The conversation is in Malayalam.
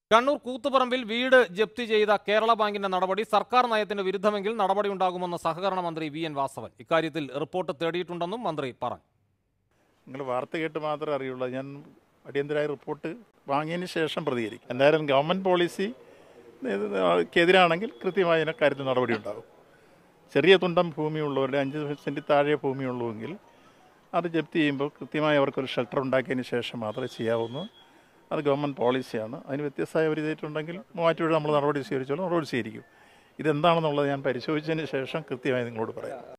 കണ്ണൂർ കൂത്തുപറമ്പിൽ വീട് ജപ്തി ചെയ്ത കേരള ബാങ്കിന്റെ നടപടി സർക്കാർ നയത്തിന് വിരുദ്ധമെങ്കിൽ നടപടിയുണ്ടാകുമെന്ന് സഹകരണ മന്ത്രി വി എൻ വാസവൻ ഇക്കാര്യത്തിൽ റിപ്പോർട്ട് തേടിയിട്ടുണ്ടെന്നും മന്ത്രി പറഞ്ഞു നിങ്ങൾ വാർത്ത കേട്ട് മാത്രമേ അറിയുള്ളൂ ഞാൻ അടിയന്തരമായ റിപ്പോർട്ട് വാങ്ങിയതിന് ശേഷം പ്രതികരിക്കും എന്തായാലും ഗവൺമെൻറ് പോളിസി ക്കെതിരാണെങ്കിൽ കൃത്യമായ ഇതിനെ കാര്യത്തിൽ നടപടി ഉണ്ടാകും ചെറിയ തുണ്ടം ഭൂമിയുള്ളവരുടെ അഞ്ച് സെൻറ്റിൽ താഴെ ഭൂമിയുള്ളൂവെങ്കിൽ അത് ജപ്തി ചെയ്യുമ്പോൾ കൃത്യമായി അവർക്കൊരു ഷെൽട്ടർ ഉണ്ടാക്കിയതിന് ശേഷം മാത്രമേ ചെയ്യാവുന്നു അത് ഗവൺമെൻറ് പോളിസിയാണ് അതിന് വ്യത്യസ്തമായ ഒരു ഇതായിട്ടുണ്ടെങ്കിൽ മൂവാറ്റുപുഴ നമ്മൾ നടപടി സ്വീകരിച്ചോളൂ നടപടി സ്വീകരിക്കും ഇതെന്താണെന്നുള്ളത് ഞാൻ പരിശോധിച്ചതിന് ശേഷം കൃത്യമായി നിങ്ങളോട് പറയാം